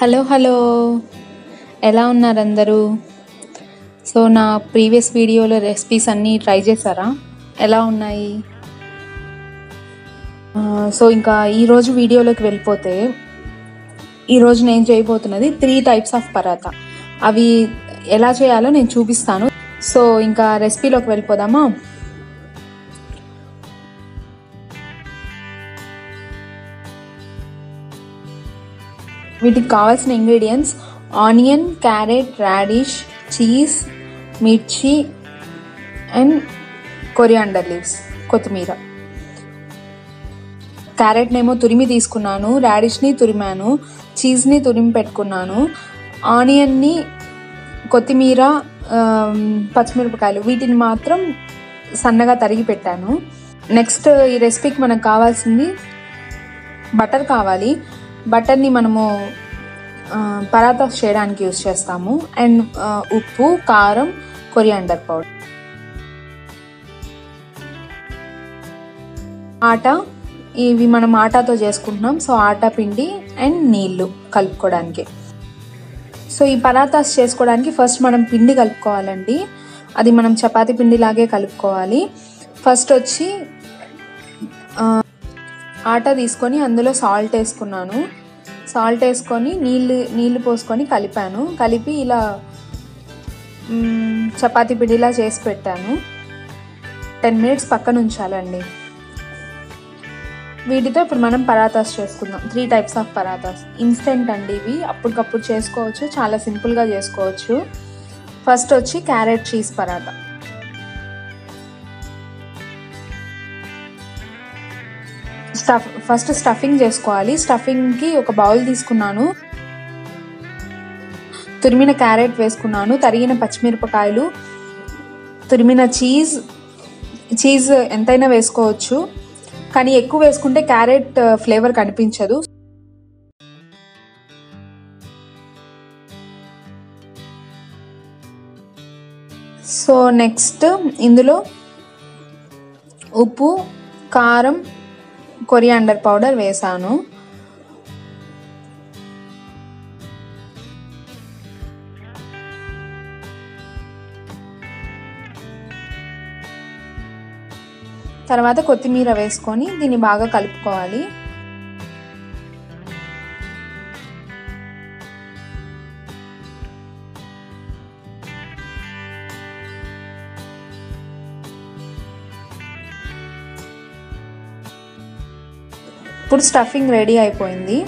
hello hello ఎలా ఉన్నారు అందరూ సో నా ప్రీవియస్ వీడియోలో రెసిపీస్ అన్నీ ట్రై చేశారా ఎలా ఉన్నాయి ఆ, సో ఇంకా ఈరోజు వీడియోలోకి వెళ్ళిపోతే ఈరోజు నేను చేయబోతున్నది త్రీ టైప్స్ ఆఫ్ పరాతా అవి ఎలా చేయాలో నేను చూపిస్తాను సో ఇంకా రెసిపీలోకి వెళ్ళిపోదామా వీటికి కావాల్సిన ingredients onion carrot radish cheese మిర్చి అండ్ కొరియాండర్ లీవ్స్ కొత్తిమీర క్యారెట్నేమో తురిమి తీసుకున్నాను రాడిష్ని తురిమాను చీజ్ని తురిమి పెట్టుకున్నాను ఆనియన్ని కొత్తిమీర ఆమ్, పచ్చిమిరపకాయలు వీటిని మాత్రం సన్నగా తరిగి పెట్టాను నెక్స్ట్ ఈ రెసిపీకి మనకు కావాల్సింది బటర్ కావాలి బటర్ని మనము ఆ, పరాతాస్ చేయడానికి యూస్ చేస్తాము అండ్ ఆ, ఉప్పు కారం కొరియాండర్ పౌడర్ ఆట ఇవి మనం ఆటాతో చేసుకుంటున్నాం సో ఆటా పిండి అండ్ నీళ్ళు కలుపుకోవడానికి సో ఈ పరాతాస్ చేసుకోవడానికి ఫస్ట్ మనం పిండి కలుపుకోవాలండి అది మనం చపాతీ పిండిలాగే కలుపుకోవాలి ఫస్ట్ వచ్చి ఆ, ఆటా తీసుకొని అందులో సాల్ట్ వేసుకున్నాను సాల్ట్ వేసుకొని నీళ్ళు నీళ్ళు పోసుకొని కలిపాను కలిపి ఇలా మ్, చపాతీ పిండిలా చేసి పెట్టాను టెన్ మినిట్స్ పక్కన ఉంచాలండి వీటితో ఇప్పుడు మనం పరాతాస్ చేసుకుందాం three types of parathas instant అండి ఇవి అప్పటికప్పుడు చేసుకోవచ్చు చాలా సింపుల్గా చేసుకోవచ్చు ఫస్ట్ వచ్చి carrot cheese paratha stuff first stuffing చేసుకోవాలి స్టఫింగ్కి ఒక బౌల్ తీసుకున్నాను తురిమిన క్యారెట్ వేసుకున్నాను తరిగిన పచ్చిమిరపకాయలు తురిమిన చీజ్ చీజ్ ఎంతైనా వేసుకోవచ్చు కానీ ఎక్కువ వేసుకుంటే క్యారెట్ ఫ్లేవర్ కనిపించదు సో నెక్స్ట్ ఇందులో ఉప్పు కారం కొరియాండర్ పౌడర్ వేసాను తర్వాత కొత్తిమీర వేసుకొని దీన్ని బాగా కలుపుకోవాలి ఇప్పుడు స్టఫింగ్ రెడీ అయిపోయింది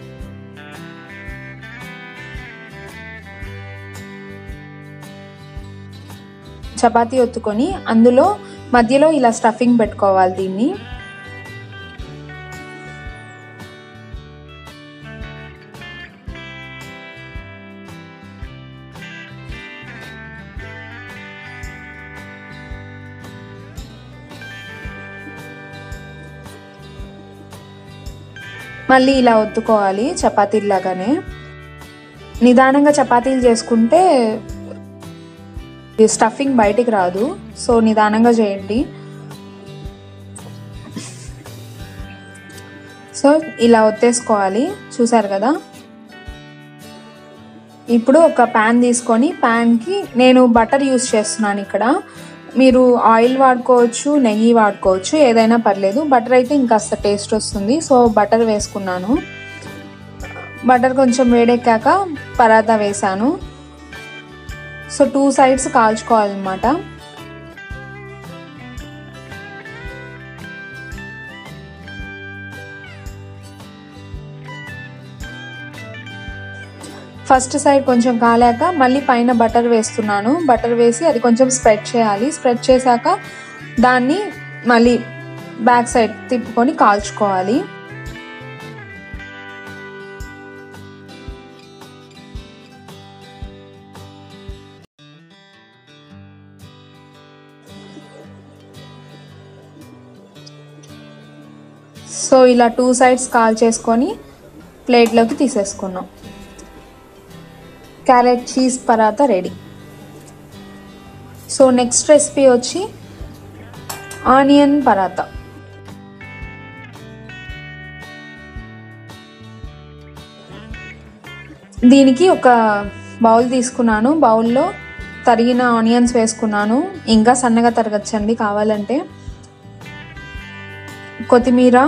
చపాతీ ఒత్తుకొని అందులో మధ్యలో ఇలా స్టఫింగ్ పెట్టుకోవాలి దీన్ని మళ్ళీ ఇలా ఒత్తుకోవాలి చపాతీలాగానే నిదానంగా చపాతీలు చేసుకుంటే ఈ స్టఫింగ్ బయటికి రాదు సో నిదానంగా చేయండి సో ఇలా ఒత్తేసుకోవాలి చూసారు కదా ఇప్పుడు ఒక ప్యాన్ తీసుకొని ప్యాన్కి నేను బటర్ యూస్ చేస్తున్నాను ఇక్కడ మీరు ఆయిల్ వాడుకోవచ్చు నెయ్యి వాడుకోవచ్చు ఏదైనా పర్లేదు బటర్ అయితే ఇంకాస్త టేస్ట్ వస్తుంది సో బటర్ వేసుకున్నాను బటర్ కొంచెం వేడెక్కాక పరాతా వేసాను సో టూ సైడ్స్ కాల్చుకోవాలన్నమాట ఫస్ట్ సైడ్ కొంచెం కాలాక మళ్ళీ పైన బటర్ వేస్తున్నాను బటర్ వేసి అది కొంచెం స్ప్రెడ్ చేయాలి స్ప్రెడ్ చేశాక దాన్ని మళ్ళీ బ్యాక్ సైడ్ తిప్పుకొని కాల్చుకోవాలి సో ఇలా టూ సైడ్స్ కాల్ చేసుకొని ప్లేట్లోకి తీసేసుకున్నాం carrot cheese paratha ready so next recipe వచ్చి ఆనియన్ పరాతా దీనికి ఒక బౌల్ తీసుకున్నాను బౌల్లో తరిగిన ఆనియన్స్ వేసుకున్నాను ఇంకా సన్నగా తరగచ్చండి కావాలంటే కొత్తిమీర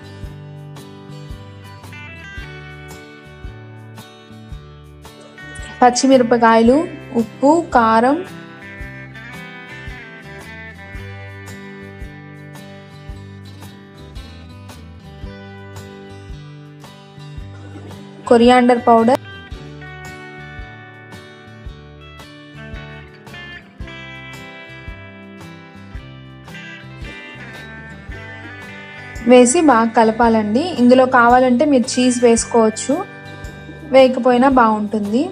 పచ్చిమిరపకాయలు ఉప్పు కారం కొరియాండర్ పౌడర్ వేసి బాగా కలపాలండి ఇందులో కావాలంటే మీరు చీజ్ వేసుకోవచ్చు వేయకపోయినా బాగుంటుంది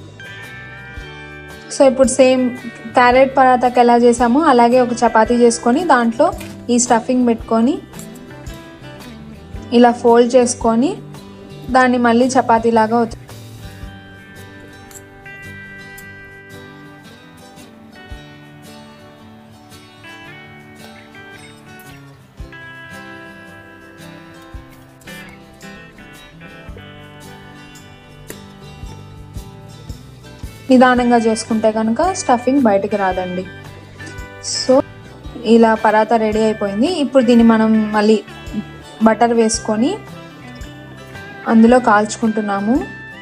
సో ఇప్పుడు సేమ్ క్యారెట్ పరాతాకి ఎలా చేసామో అలాగే ఒక చపాతీ చేసుకొని దాంట్లో ఈ స్టఫింగ్ పెట్టుకొని ఇలా ఫోల్డ్ చేసుకొని దాన్ని మళ్ళీ చపాతీలాగా వచ్చి నిదానంగా చేసుకుంటే కనుక స్టఫింగ్ బయటికి రాదండి సో ఇలా పరాతా రెడీ అయిపోయింది ఇప్పుడు దీన్ని మనం మళ్ళీ బటర్ వేసుకొని అందులో కాల్చుకుంటున్నాము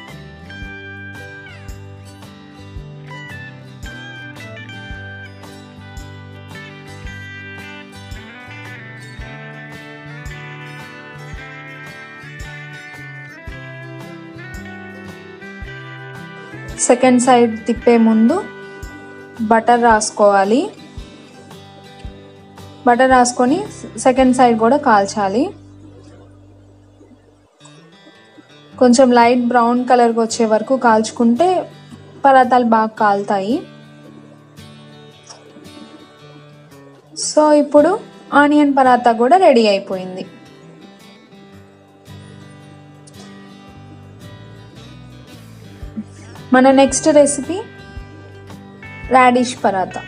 సెకండ్ సైడ్ తిప్పే ముందు బటర్ రాసుకోవాలి బటర్ రాసుకొని సెకండ్ సైడ్ కూడా కాల్చాలి కొంచెం లైట్ బ్రౌన్ కలర్కి వచ్చే వరకు కాల్చుకుంటే పరాతాలు బాగా కాలుతాయి సో ఇప్పుడు ఆనియన్ పరాతా కూడా రెడీ అయిపోయింది మన నెక్స్ట్ రెసిపీ రాడిష్ పరాతా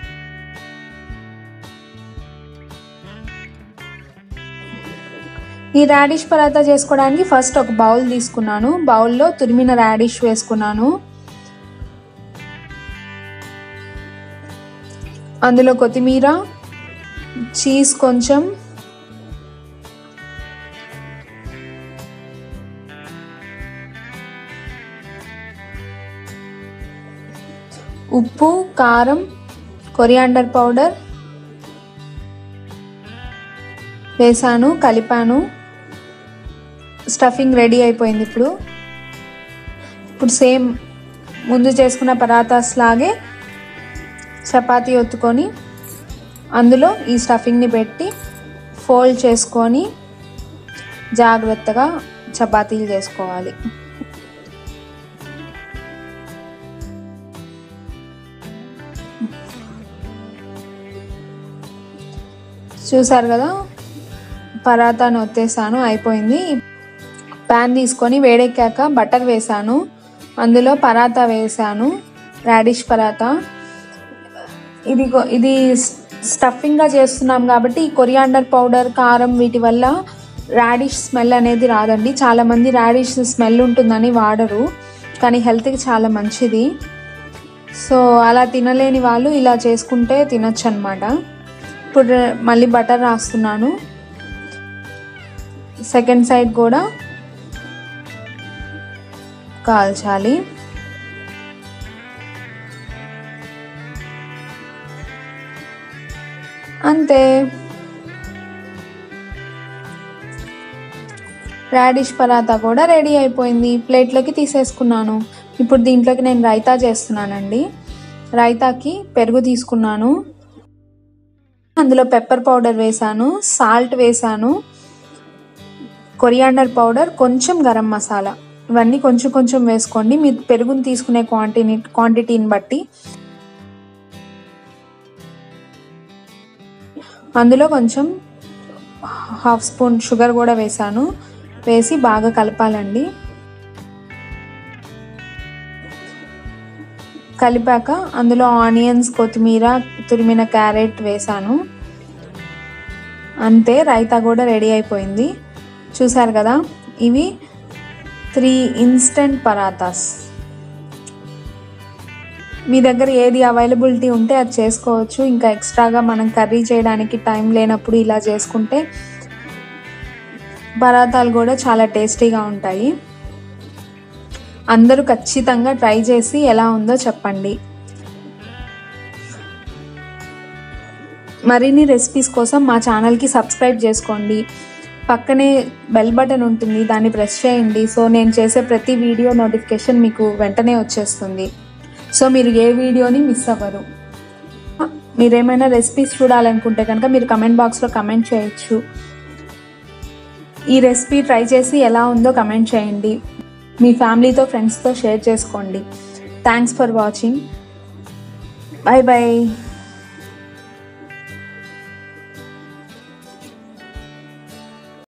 ఈ రాడిష్ పరాతా చేసుకోవడానికి ఫస్ట్ ఒక బౌల్ తీసుకున్నాను బౌల్లో తురిమిన రాడిష్ వేసుకున్నాను అందులో కొత్తిమీర చీజ్ కొంచెం ఉప్పు కారం కొరియాండర్ పౌడర్ వేసాను కలిపాను స్టఫింగ్ రెడీ అయిపోయింది ఇప్పుడు ఇప్పుడు సేమ్ ముందు చేసుకున్న పరాతాస్ లాగే చపాతీ ఒత్తుకొని అందులో ఈ స్టఫింగ్ని పెట్టి ఫోల్డ్ చేసుకొని జాగ్రత్తగా చపాతీలు చేసుకోవాలి చూసారు కదా పరాతాను ఒత్తేసాను అయిపోయింది ప్యాన్ తీసుకొని వేడెక్కాక బటర్ వేసాను అందులో పరాతా వేసాను రాడిష్ పరాతా ఇది కొ- ఇది స్టఫింగ్గా చేస్తున్నాం కాబట్టి ఈ కొరియాండర్ పౌడర్ కారం వీటి వల్ల రాడిష్ స్మెల్ అనేది రాదండి చాలామంది రాడిష్ స్మెల్ ఉంటుందని వాడరు కానీ హెల్త్కి చాలా మంచిది సో అలా తినలేని వాళ్ళు ఇలా చేసుకుంటే తినొచ్చు అనమాట ఇప్పుడు మళ్ళీ బటర్ రాస్తున్నాను సెకండ్ సైడ్ కూడా కాల్చాలి అంతే రాడిష్ పరాతా కూడా రెడీ అయిపోయింది ప్లేట్లోకి తీసేసుకున్నాను ఇప్పుడు దీంట్లోకి నేను రైతా చేస్తున్నానండి రైతాకి పెరుగు తీసుకున్నాను అందులో పెప్పర్ పౌడర్ వేసాను సాల్ట్ వేసాను కొరియాండర్ పౌడర్ కొంచెం గరం మసాలా ఇవన్నీ కొంచెం కొంచెం వేసుకోండి మీరు పెరుగుని తీసుకునే క్వాంటిటీ క్వాంటిటీని బట్టి అందులో కొంచెం హాఫ్ స్పూన్ షుగర్ కూడా వేసాను వేసి బాగా కలపాలండి కలిపాక అందులో ఆనియన్స్ కొత్తిమీర తురిమిన క్యారెట్ వేసాను అంతే రైతా కూడా రెడీ అయిపోయింది చూసారు కదా ఇవి త్రీ ఇన్స్టెంట్ పరాతాస్ మీ దగ్గర ఏది అవైలబిలిటీ ఉంటే అది చేసుకోవచ్చు ఇంకా ఎక్స్ట్రాగా మనం కర్రీ చేయడానికి టైం లేనప్పుడు ఇలా చేసుకుంటే పరాతాలు కూడా చాలా టేస్టీగా ఉంటాయి అందరూ ఖచ్చితంగా ట్రై చేసి ఎలా ఉందో చెప్పండి మరిన్ని రెసిపీస్ కోసం మా ఛానల్కి సబ్స్క్రైబ్ చేసుకోండి పక్కనే బెల్ బటన్ ఉంటుంది దాన్ని ప్రెస్ చేయండి సో నేను చేసే ప్రతి వీడియో నోటిఫికేషన్ మీకు వెంటనే వచ్చేస్తుంది సో మీరు ఏ వీడియోని మిస్ అవ్వరు మీరు ఏమైనా రెసిపీస్ చూడాలనుకుంటే కనుక మీరు కమెంట్ బాక్స్లో కమెంట్ చేయొచ్చు ఈ రెసిపీ ట్రై చేసి ఎలా ఉందో కమెంట్ చేయండి మీ ఫ్యామిలీతో ఫ్రెండ్స్తో షేర్ చేసుకోండి thanks for watching bye bye